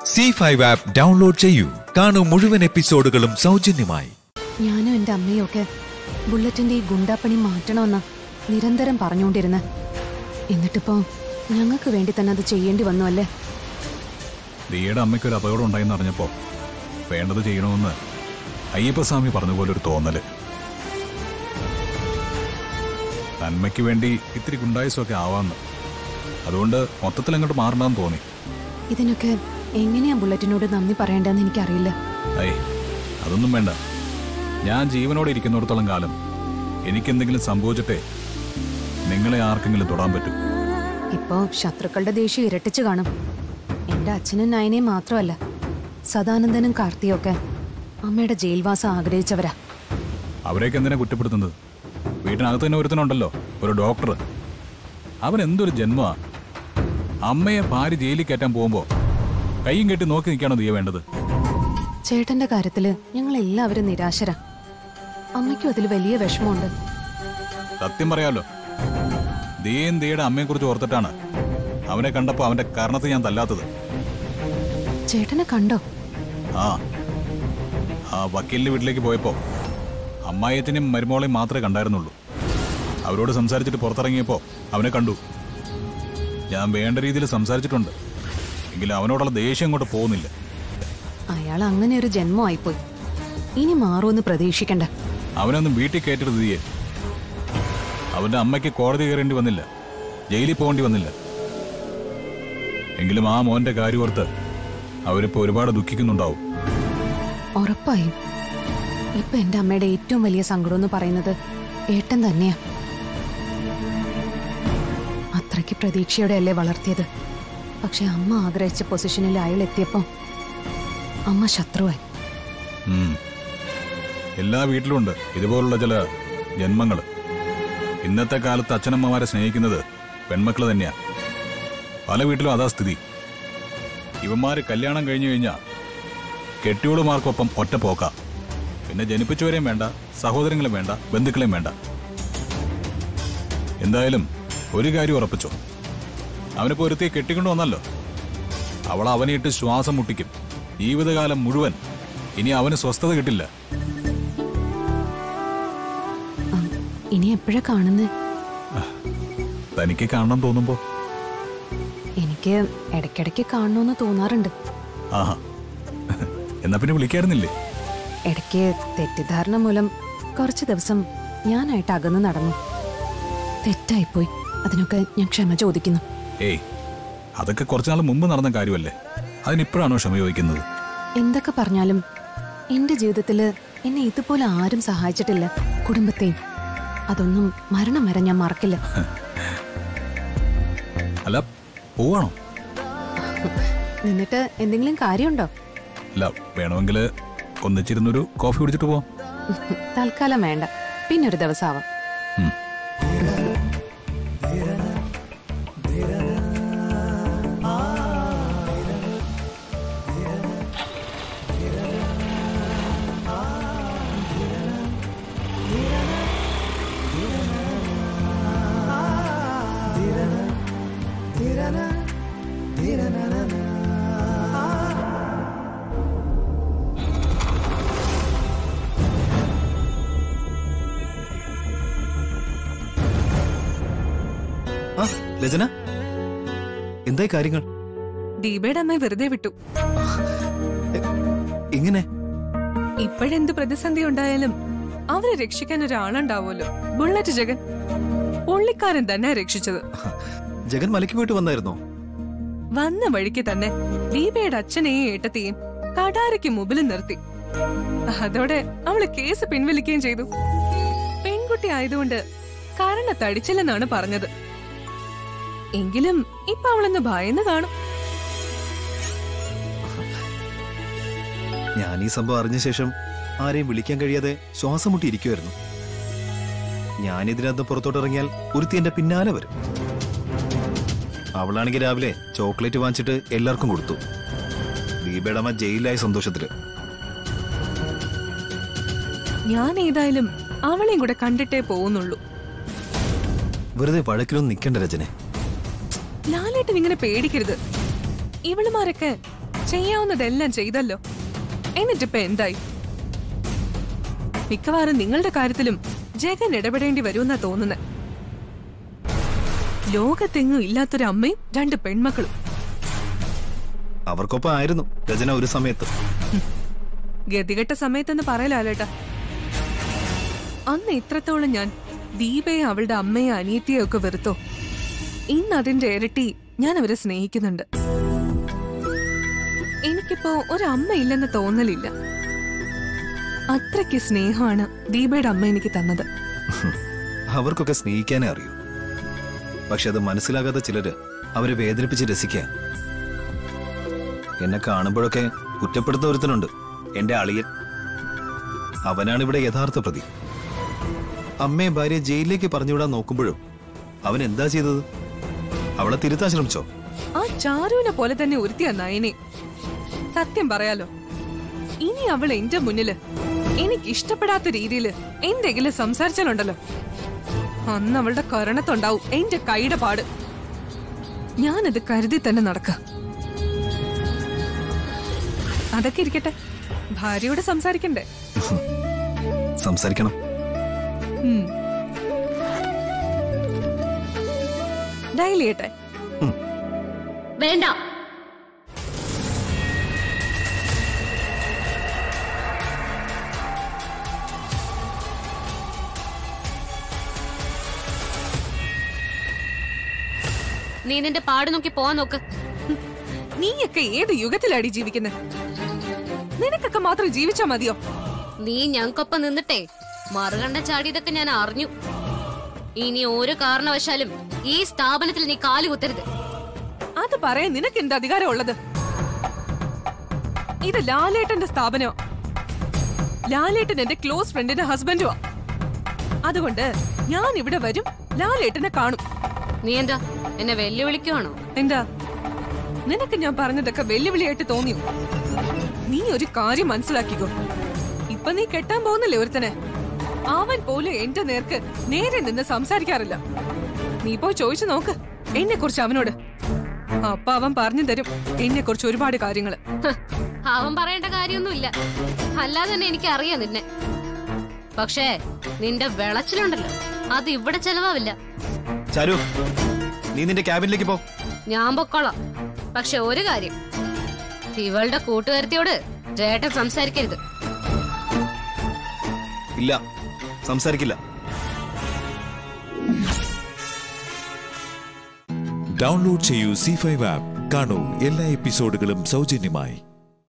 C five app download ചെയ്യൂ കാണൂ മുഴുവൻ എപ്പിസോഡുകളും സൗജന്യമായി ഞാനും എന്റെ അമ്മയും ഒക്കെ ബുള്ളറ്റിന്റെ ഈ ഗുണ്ടാപ്പണി മാറ്റണമെന്ന് നിരന്തരം പറഞ്ഞുകൊണ്ടിരുന്ന് എന്നിട്ടിപ്പോ ഞങ്ങൾക്ക് വേണ്ടി തന്നെ അത് ചെയ്യേണ്ടി വന്നു അല്ലേ ദിയയുടെ അമ്മയ്ക്ക് ഒരു അപകടം ഉണ്ടായെന്ന് അറിഞ്ഞപ്പോ വേണ്ടത് ചെയ്യണമെന്ന് അയ്യപ്പസ്വാമി പറഞ്ഞ പോലെ ഒരു തോന്നല് നന്മയ്ക്ക് വേണ്ടി ഇത്തിരി ഗുണ്ടായുസൊക്കെ ആവാന്ന് അതുകൊണ്ട് മൊത്തത്തിൽ അങ്ങോട്ട് മാറണമെന്ന് തോന്നി ഇതിനൊക്കെ എങ്ങനെയാ ബുള്ളറ്റിനോട് നന്ദി പറയേണ്ടതെന്ന് എനിക്കറിയില്ല ഐ അതൊന്നും വേണ്ട ഞാൻ ജീവനോടെ ഇരിക്കുന്നിടത്തോളം കാലം എനിക്കെന്തെങ്കിലും സംഭവിച്ചിട്ടേ നിങ്ങളെ ആർക്കെങ്കിലും തൊടാൻ പറ്റും ഇപ്പോ ശത്രുക്കളുടെ ദേഷ്യം ഇരട്ടിച്ചു കാണും എന്റെ അച്ഛനും നയനയും മാത്രമല്ല സദാനന്ദനും കാർത്തിയൊക്കെ അമ്മയുടെ ജയിൽവാസം ആഗ്രഹിച്ചവരാ അവരെയൊക്കെ എന്തിനാ കുറ്റപ്പെടുത്തുന്നത് വീട്ടിനകത്ത് തന്നെ ഒരുത്തനുണ്ടല്ലോ ഒരു ഡോക്ടർ അവൻ എന്തൊരു ജന്മമാ അമ്മയെ ഭാര്യ ജയിലിൽ കയറ്റാൻ പോകുമ്പോ കൈയും കെട്ടി നോക്കി നിൽക്കാണോ നീ വേണ്ടത് ചേട്ടന്റെ കാര്യത്തില് ഞങ്ങൾ എല്ലാവരും നിരാശരാ അമ്മയ്ക്കും അതിൽ വലിയ വിഷമമുണ്ട് സത്യം പറയാലോ ദീൻ ദീയുടെ അമ്മയെ കുറിച്ച് ഓർത്തിട്ടാണ് അവനെ കണ്ടപ്പോ അവന്റെ കർണത്തെ ഞാൻ തല്ലാത്തത് ചേട്ടനെ കണ്ടോ ആ ആ വക്കീലിന്റെ വീട്ടിലേക്ക് പോയപ്പോ അമ്മായത്തിനും മരുമോളെയും മാത്രമേ കണ്ടായിരുന്നുള്ളൂ അവരോട് സംസാരിച്ചിട്ട് പുറത്തിറങ്ങിയപ്പോ അവനെ കണ്ടു ഞാൻ വേണ്ട രീതിയിൽ സംസാരിച്ചിട്ടുണ്ട് എങ്കിലും അവനോടുള്ള ദേഷ്യം അങ്ങോട്ട് പോകുന്നില്ല അയാൾ അങ്ങനെ ഒരു ജന്മമായിപ്പോയി ഇനി മാറുമെന്ന് പ്രതീക്ഷിക്കണ്ട അവനൊന്നും വീട്ടിൽ കയറ്റരുത് തീയെ അവന്റെ അമ്മയ്ക്ക് കോടതി കയറേണ്ടി വന്നില്ല ജയിലിൽ പോകേണ്ടി വന്നില്ല എങ്കിലും ആ മോന്റെ കാര്യോർത്ത് അവരിപ്പോ ഒരുപാട് ദുഃഖിക്കുന്നുണ്ടാവും ഉറപ്പായും ഇപ്പൊ എന്റെ അമ്മയുടെ ഏറ്റവും വലിയ സങ്കടം എന്ന് പറയുന്നത് ഏട്ടൻ തന്നെയാ അത്രയ്ക്ക് പ്രതീക്ഷയോടെ അല്ലേ വളർത്തിയത് പക്ഷെ അമ്മ ആഗ്രഹിച്ച പൊസിഷനിൽ അയാൾ എത്തിയപ്പോ അമ്മ ശത്രുവായി ഉം. എല്ലാ വീട്ടിലും ഉണ്ട് ഇതുപോലുള്ള ചില ജന്മങ്ങൾ ഇന്നത്തെ കാലത്ത് അച്ഛനമ്മമാരെ സ്നേഹിക്കുന്നത് പെൺമക്കൾ തന്നെയാ പല വീട്ടിലും അതാ സ്ഥിതി ഇവന്മാര് കല്യാണം കഴിഞ്ഞു കഴിഞ്ഞാ കെട്ടിയോളുമാർക്കൊപ്പം ഒറ്റ പോക്ക പിന്നെ ജനിപ്പിച്ചവരെയും വേണ്ട സഹോദരങ്ങളെയും വേണ്ട ബന്ധുക്കളെയും വേണ്ട എന്തായാലും ഒരു കാര്യം ഉറപ്പിച്ചോ അവനിപ്പോ ഒരുത്തിയെ കെട്ടിക്കൊണ്ടു വന്നല്ലോ അവൾ അവനെ ഇട്ട് ശ്വാസം മുട്ടിക്കും ജീവിതകാലം മുഴുവൻ ഇനി അവന് സ്വസ്ഥത കിട്ടില്ല ആ, ഇനി എപ്പോഴാ കാണുന്നത് തനിക്ക് കാണണം തോന്നുമ്പോ എനിക്ക് ഇടയ്ക്കിടയ്ക്ക് കാണണമെന്ന് തോന്നാറുണ്ട് ആഹാ എന്നാ പിന്നെ വിളിക്കായിരുന്നില്ലേ ഇടയ്ക്ക് തെറ്റിദ്ധാരണ മൂലം കുറച്ച് ദിവസം ഞാനായിട്ട് അകന്ന് നടന്നു തെറ്റായിപ്പോയി അതിനൊക്കെ ഞാൻ ക്ഷമ ചോദിക്കുന്നു ഏയ് അതൊക്കെ കുറച്ചുനാൾ മുമ്പ് നടന്ന കാര്യമല്ലേ അതിനിപ്പോഴാണോ ക്ഷമ ചോദിക്കുന്നത് എന്തൊക്കെ പറഞ്ഞാലും എന്റെ ജീവിതത്തില് എന്നെ ഇതുപോലെ ആരും സഹായിച്ചിട്ടില്ല കുടുംബത്തെയും അതൊന്നും മരണം വരെ ഞാൻ മറക്കില്ല അല്ല പോവാണോ നിന്നിട്ട് എന്തെങ്കിലും കാര്യമുണ്ടോ അല്ല വേണമെങ്കിൽ ഒന്നിച്ചിരുന്നൊരു കോഫി കുടിച്ചിട്ട് പോവാം തൽക്കാലം വേണ്ട പിന്നൊരു ദിവസമാവാം ഉം. ആ ലജന എന്തായി കാര്യങ്ങൾ ദീപയുടെ അമ്മ വെറുതെ വിട്ടു എങ്ങനെ ഇപ്പോഴെന്ത് പ്രതിസന്ധി ഉണ്ടായാലും അവരെ രക്ഷിക്കാൻ ഒരാളുണ്ടാവുമല്ലോ ബുള്ളറ്റ് ജഗൻ പുള്ളിക്കാരൻ തന്നെ രക്ഷിച്ചത് ജഗൻ മലയ്ക്ക് പോയിട്ട് വന്നായിരുന്നോ വന്ന വഴിക്ക് തന്നെ ദീപയുടെ അച്ഛനെയും ഏട്ടത്തെയും കടാരയ്ക്ക് മുമ്പിൽ നിർത്തി അതോടെ അവള് കേസ് പിൻവലിക്കുകയും ചെയ്തു പെൺകുട്ടി ആയതുകൊണ്ട് കരണ തടിച്ചില്ലെന്നാണ് പറഞ്ഞത് എങ്കിലും ഇപ്പൊ അവളെന്ന് ഭയന്ന് കാണും ഞാൻ ഈ സംഭവം അറിഞ്ഞ ശേഷം ആരെയും വിളിക്കാൻ കഴിയാതെ ശ്വാസം മുട്ടി ഇരിക്കുമായിരുന്നു ഞാൻ ഇതിനകത്ത് പുറത്തോട്ട് ഇറങ്ങിയാൽ ഒരുത്തി എന്റെ പിന്നാലെ വരും അവളാണെങ്കിൽ രാവിലെ ചോക്ലേറ്റ് വാങ്ങിച്ചിട്ട് എല്ലാവർക്കും കൊടുത്തു ദീപയുടെ അമ്മ ജയിലിലായ സന്തോഷത്തില് ഞാൻ ഏതായാലും അവളെയും കൂടെ കണ്ടിട്ടേ പോകുന്നുള്ളൂ വെറുതെ വഴക്കിലൊന്നും നിൽക്കണ്ട രചനെ ലാലേട്ടൻ ഇങ്ങനെ പേടിക്കരുത് ഇവളുമാരൊക്കെ ചെയ്യാവുന്നതെല്ലാം ചെയ്തല്ലോ എന്നിട്ടിപ്പോ എന്തായി മിക്കവാറും നിങ്ങളുടെ കാര്യത്തിലും ജഗൻ ഇടപെടേണ്ടി വരുമെന്നാ തോന്നുന്നത് ലോകത്തെങ്ങും ഇല്ലാത്തൊരു അമ്മയും രണ്ട് പെൺമക്കളും അവർക്കൊപ്പം ആയിരുന്നു രചന ഒരു സമയത്ത് ഗതികെട്ട സമയത്തെന്ന് പറയലാലേട്ടാ അന്ന് ഇത്രത്തോളം ഞാൻ ദീപയെ അവളുടെ അമ്മയെ അനിയത്തിയെ ഒക്കെ വെറുത്തോ ഇന്ന് അതിന്റെ ഇരട്ടി ഞാൻ അവരെ സ്നേഹിക്കുന്നുണ്ട് എനിക്കിപ്പോ ഒരമ്മ ഇല്ലെന്ന് തോന്നലില്ല അത്രയ്ക്ക് സ്നേഹമാണ് ദീപയുടെ അമ്മ എനിക്ക് തന്നത് അവർക്കൊക്കെ സ്നേഹിക്കാനേ അറിയൂ പക്ഷെ അത് മനസ്സിലാകാത്ത ചിലര് അവരെ വേദനിപ്പിച്ച് രസിക്കുക എന്നെ കാണുമ്പോഴൊക്കെ കുറ്റപ്പെടുത്തുന്ന ഒരുത്തനുണ്ട് എന്റെ അളിയൻ അവനാണ് ഇവിടെ യഥാർത്ഥ പ്രതി അമ്മയെ ഭാര്യ ജയിലിലേക്ക് പറഞ്ഞുവിടാൻ നോക്കുമ്പോഴും അവൻ എന്താ ചെയ്തത് അവളെ തിരുത്താൻ ശ്രമിച്ചോ ആ ചാരുവിനെ പോലെ തന്നെ ഒരുത്തിയ നയനെ സത്യം പറയാലോ ഇനി അവൾ എന്റെ മുന്നില് എനിക്ക് ഇഷ്ടപ്പെടാത്ത രീതിയില് എന്തെങ്കിലും സംസാരിച്ചാലുണ്ടല്ലോ അന്ന് അവളുടെ കരണത്തുണ്ടാവും എന്റെ കൈയുടെ പാട് ഞാനത് കരുതി തന്നെ നടക്ക അതൊക്കെ ഇരിക്കട്ടെ ഭാര്യയോട് സംസാരിക്കണ്ടേ സംസാരിക്കണം ഉം. ഡയൽ ചെയ്യട്ടെ വേണ്ട നീ നിന്റെ പാട് നോക്കി പോവാൻ നോക്ക് നീയൊക്കെ ഏത് യുഗത്തിലാടി ജീവിക്കുന്നത് നിനക്കൊക്കെ മാത്രം ജീവിച്ചാ മതിയോ നീ ഞങ്ങൾക്കൊപ്പം നിന്നിട്ടേ മറുകണ്ഠം ചാടിയതൊക്കെ ഞാൻ അറിഞ്ഞു ഇനി ഒരു കാരണവശാലും ഈ സ്ഥാപനത്തിൽ നീ കാലുകുത്തരുത് അത് പറയാൻ നിനക്ക് എന്ത് അധികാരം ഉള്ളത് ഇത് ലാലേട്ടന്റെ സ്ഥാപനമോ ലാലേട്ടൻ എന്റെ ക്ലോസ് ഫ്രണ്ടിന്റെ ഹസ്ബൻഡുമാ അതുകൊണ്ട് ഞാൻ ഇവിടെ വരും ലാലേട്ടനെ കാണും നീ എന്താ എന്നെ വെല്ലുവിളിക്കുവാണോ എന്താ നിനക്ക് ഞാൻ പറഞ്ഞതൊക്കെ വെല്ലുവിളിയായിട്ട് തോന്നിയോ നീ ഒരു കാര്യം മനസ്സിലാക്കിക്കോ ഇപ്പൊ നീ കെട്ടാൻ പോകുന്നില്ലേ ഒരുത്തനെ അവൻ പോലും എന്റെ നേർക്ക് നേരെ നിന്ന് സംസാരിക്കാറില്ല നീ പോയി ചോദിച്ചു നോക്ക് എന്നെ കുറിച്ച് അവനോട് അപ്പൊ അവൻ പറഞ്ഞു തരും എന്നെ കുറിച്ച് ഒരുപാട് കാര്യങ്ങള് ഹ്, അവൻ പറയേണ്ട കാര്യമൊന്നുമില്ല അല്ലാതെ തന്നെ എനിക്ക് അറിയാം നിന്നെ പക്ഷേ നിന്റെ വിളച്ചിലുണ്ടല്ലോ അത് ഇവിടെ ചെലവാവില്ല ചാരു നീ നിന്റെ ക്യാബിനിലേക്ക് പോ ഞാൻ പൊക്കോളാം പക്ഷെ ഒരു കാര്യം ഇവളുടെ കൂട്ടുകാരത്തിയോട് ചേട്ടൻ സംസാരിക്കരുത് ഇല്ല സംസാരിക്കില്ല ഡൗൺലോഡ് ചെയ്യൂ സി ഫൈവ് ആപ്പ് കാണൂ എല്ലാ എപ്പിസോഡുകളും സൗജന്യമായി